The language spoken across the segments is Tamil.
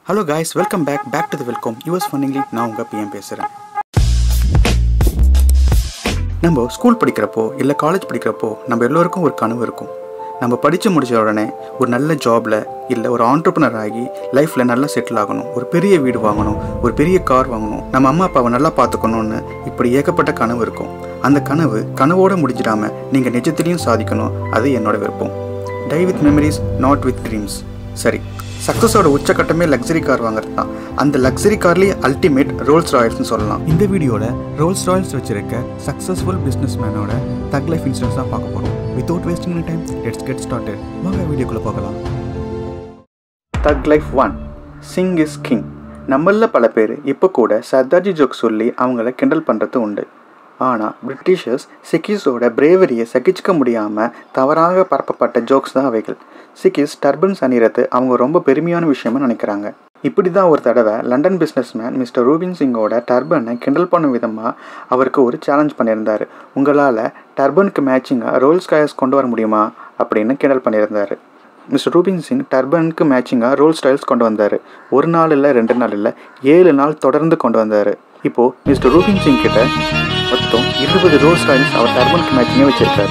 Hello guys welcome back back to the welcome us ஃபன்னிங்லி நான் உங்கள் பிஎம் பேசுகிறேன் நம்ம ஸ்கூல் படிக்கிறப்போ இல்லை காலேஜ் படிக்கிறப்போ நம்ம எல்லோருக்கும் ஒரு கனவு இருக்கும் நம்ம படித்து முடிச்ச உடனே ஒரு நல்ல ஜாபில் இல்லை ஒரு ஆண்டர்பனர் ஆகி லைஃப்பில் நல்லா செட்டில் ஆகணும் ஒரு பெரிய வீடு வாங்கணும் ஒரு பெரிய கார் வாங்கணும் நம்ம அம்மா அப்பாவை நல்லா பார்த்துக்கணும்னு இப்படி ஏகப்பட்ட கனவு இருக்கும் அந்த கனவு கனவோடு முடிஞ்சிடாமல் நீங்கள் நிஜத்திலையும் சாதிக்கணும் அது என்னோட விருப்பம் die with memories not with dreams சரி சக்ஸஸோட உச்சக்கட்டமே லக்ஸரி கார் வாங்குறது தான் அந்த லக்ஸரி கார்லேயே அல்டிமேட் ரோல்ஸ் ராயல்ஸ்னு சொல்லலாம் இந்த வீடியோவில் ரோல்ஸ் ராயல்ஸ் வச்சிருக்க சக்ஸஸ்ஃபுல் பிஸ்னஸ் மேனோட தக் லைஃப் இன்சூரன்ஸ் தான் பார்க்க போகிறோம் without wasting time let's get started வாங்க வீடியோக்குள்ளே பார்க்கலாம் thug life one Singh is king நம்மள பல பேர் இப்போ கூட சர்தார்ஜி ஜோக் சொல்லி அவங்கள கிண்டல் பண்ணுறது உண்டு ஆனால் பிரிட்டிஷர்ஸ் சிக்கிஸோட பிரேவரியை சகிச்சுக்க முடியாமல் தவறாக பரப்பப்பட்ட ஜோக்ஸ் தான் அவைகள் சிக்கிஸ் டர்பன்ஸ் அணிறது அவங்க ரொம்ப பெருமையான விஷயமா நினைக்கிறாங்க இப்படி தான் ஒரு தடவை லண்டன் பிஸ்னஸ்மேன் மிஸ்டர் ரூபின் சிங்கோட டர்பனை கிண்டல் பண்ணும் விதமாக அவருக்கு ஒரு சேலஞ்ச் பண்ணியிருந்தார் உங்களால் டர்பனுக்கு மேட்சிங்காக ரோல்ஸ் காயஸ் கொண்டு வர முடியுமா அப்படின்னு கிண்டல் பண்ணியிருந்தார் மிஸ்டர் ரூபின் சிங் டர்பனுக்கு மேட்சிங்காக ரோல் ஸ்டைல்ஸ் கொண்டு வந்தார் ஒரு நாள் இல்லை ரெண்டு நாள் இல்லை ஏழு நாள் தொடர்ந்து கொண்டு வந்தார் இப்போது மிஸ்டர் ரூபின் சிங் கிட்ட மொத்தம் இருபது ரோல் ஸ்டைல்ஸ் அவர் டர்பனுக்கு மேட்சிங்காக வச்சுருக்காரு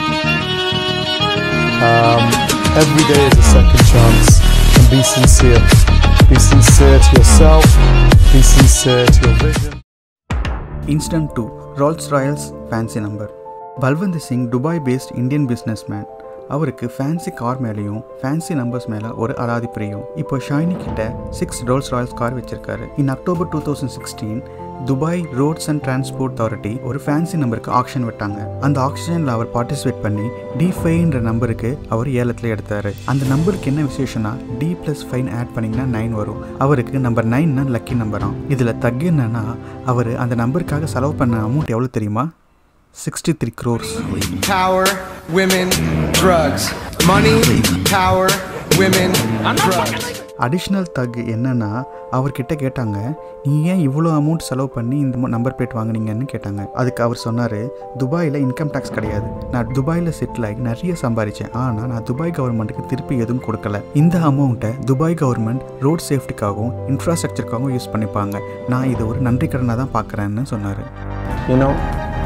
Um, every day is a second chance. And be sincere. Be sincere to yourself. Be sincere to your vision. Instant two Rolls Royals fancy number Balwant Singh Dubai based Indian business man அவருக்கு ஃபேன்சி கார் மேலேயும் ஃபேன்சி நம்பர்ஸ் மேலே ஒரு அலாதி பிரியும் இப்போ ஷைனி கிட்ட சிக்ஸ் ரோல்ஸ் ராயல்ஸ் கார் வச்சிருக்காரு in October two thousand sixteen Dubai roads and transport authority ஒரு ஃபேன்சி நம்பருக்கு ஆக்ஷன் விட்டாங்க அந்த ஆக்ஷனில் அவர் பார்ட்டிசிபேட் பண்ணி டி ஃபைவ்ன்ற நம்பருக்கு அவர் ஏலத்தில் எடுத்தார் அந்த நம்பருக்கு என்ன விசேஷம்னா டி ப்ளஸ் ஃபைன் ஆட் பண்ணிங்கன்னா நைன் வரும் அவருக்கு நம்பர் நைன்னா லக்கி நம்பராம் இதில் தக்கு என்னன்னா அவர் அந்த நம்பருக்காக செலவு பண்ண அமௌண்ட் எவ்வளோ தெரியுமா sixty three crores Power, women, drugs. Money, power, women, drugs. Additional thug என்னன்னா அவர்கிட்ட கேட்டாங்க நீ ஏன் இவ்வளோ அமௌண்ட் செலவு பண்ணி இந்த நம்பர் பிளேட் வாங்குனீங்கன்னு கேட்டாங்க அதுக்கு அவர் சொன்னார் துபாயில் இன்கம் டேக்ஸ் கிடையாது நான் துபாயில் செட்டில் ஆகி நிறைய சம்பாதிச்சேன் ஆனால் நான் துபாய் கவர்மெண்ட்டுக்கு திருப்பி எதுவும் கொடுக்கல இந்த அமௌண்ட்டை துபாய் கவர்மெண்ட் ரோட் சேஃப்டிக்காகவும் இன்ஃப்ராஸ்ட்ரக்சருக்காகவும் யூஸ் பண்ணிப்பாங்க நான் இதை ஒரு நன்றி கடனாக தான் பார்க்குறேன்னு சொன்னார் you know,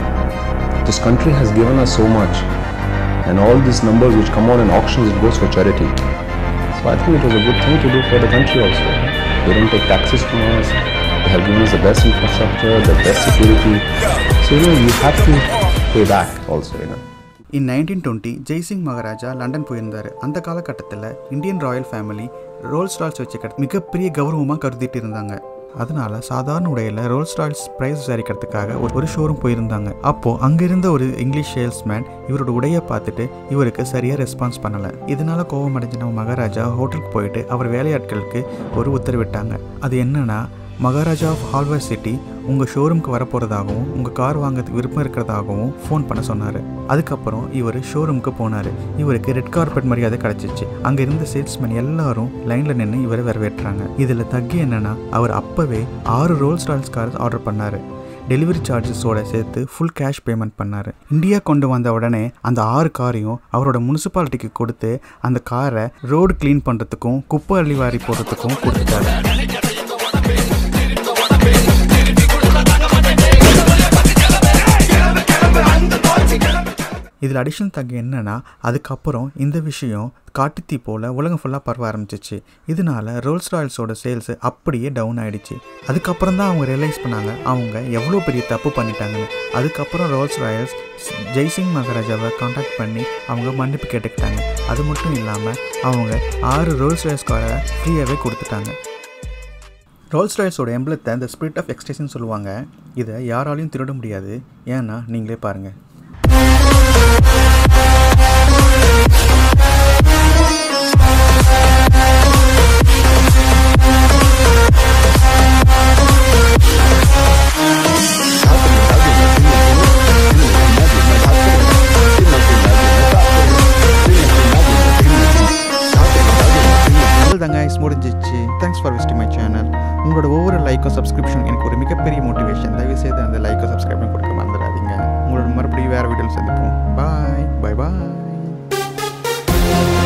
this country has given us so much, and all these numbers which come out in auctions, it goes for charity. So I think it was a good thing to do for the country also. They don't take taxes from us. They have given us the best infrastructure, the best security. So you know, you have to pay back also. You know. In nineteen twenty Jai Singh Maharaja London போயிருந்தார் அந்த காலகட்டத்தில் Indian royal family Rolls Royce வச்சுக்க மிகப்பெரிய கௌரவமாக கருதிட்டு இருந்தாங்க அதனால சாதாரண உடையில் ரோல்ஸ் ராய்ஸ் ப்ரைஸ் விசாரிக்கிறதுக்காக ஒரு ஒரு ஷோரூம் போயிருந்தாங்க அப்போ அங்க இருந்த ஒரு இங்கிலீஷ் சேல்ஸ்மேன் இவரோட உடையை பார்த்துட்டு இவருக்கு சரியா ரெஸ்பான்ஸ் பண்ணல இதனால கோபம் அடைஞ்ச நம்ம மகாராஜா ஹோட்டலுக்கு போயிட்டு அவர் வேலையாட்களுக்கு ஒரு உத்தரவிட்டாங்க அது என்னன்னா மகாராஜா ஆஃப் ஹால்வர் சிட்டி உங்கள் ஷோரூம்க்கு வரப்போகிறதாகவும் உங்கள் கார் வாங்கிறதுக்கு விருப்பம் இருக்கிறதாகவும் ஃபோன் பண்ண சொன்னார் அதுக்கப்புறம் இவர் ஷோரூமுக்கு போனார் இவருக்கு ரெட் கார்பெட் மரியாதை கிடச்சிச்சு அங்கே இருந்த சேல்ஸ்மேன் எல்லாரும் லைனில் நின்று இவரை வரவேற்றாங்க இதில் தக்கு என்னன்னா அவர் அப்போவே ஆறு ரோல்ஸ் ராயல்ஸ் கார் ஆர்டர் பண்ணார் டெலிவரி சார்ஜஸோட சேர்த்து ஃபுல் கேஷ் பேமெண்ட் பண்ணார் இந்தியா கொண்டு வந்த உடனே அந்த ஆறு காரையும் அவரோட முனிசிபாலிட்டிக்கு கொடுத்து அந்த காரை ரோடு க்ளீன் பண்ணுறதுக்கும் குப்பை அள்ளிவாரி போடுறதுக்கும் கொடுத்துட்டாரு இதில் அடிஷனல் தங்க என்னன்னா அதுக்கப்புறம் இந்த விஷயம் காட்டுத்தீ போல் உலகம் ஃபுல்லாக பரவ ஆரம்பிச்சிச்சு இதனால ரோல்ஸ் ராயல்ஸோட சேல்ஸ் அப்படியே டவுன் ஆயிடுச்சு அதுக்கப்புறம் தான் அவங்க ரியலைஸ் பண்ணாங்க அவங்க எவ்வளோ பெரிய தப்பு பண்ணிட்டாங்கன்னு அதுக்கப்புறம் ரோல்ஸ் ராயல்ஸ் ஜெய்சிங் மகாராஜாவை காண்டாக்ட் பண்ணி அவங்க மன்னிப்பு கேட்டுக்கிட்டாங்க அது மட்டும் இல்லாமல் அவங்க ஆறு ரோல்ஸ் ராயல்ஸ் காரை ஃப்ரீயாகவே கொடுத்துட்டாங்க ரோல்ஸ் ராயல்ஸோட எம்பளத்தை இந்த ஸ்பிரிட் ஆஃப் எக்ஸ்டேஷன் சொல்லுவாங்க இதை யாராலையும் திருட முடியாது ஏன்னா நீங்களே பாருங்கள் தாங்க ஐஸ் முடிஞ்சிச்சு thanks for visiting my channel உங்களோட ஒவ்வொரு லைக்கும் சப்ஸ்கிரிப்ஷன் எனக்கு ஒரு மிகப்பெரிய மோட்டிவேஷன் தயவு செய்து அந்த லைக்கும் சப்ஸ்கிரைபும் கொடுக்க மறந்துடாதீங்க உங்களோட மறுபடியும் வேறு வீடியோவில் சந்திப்போம் பாய் பாய் பாய்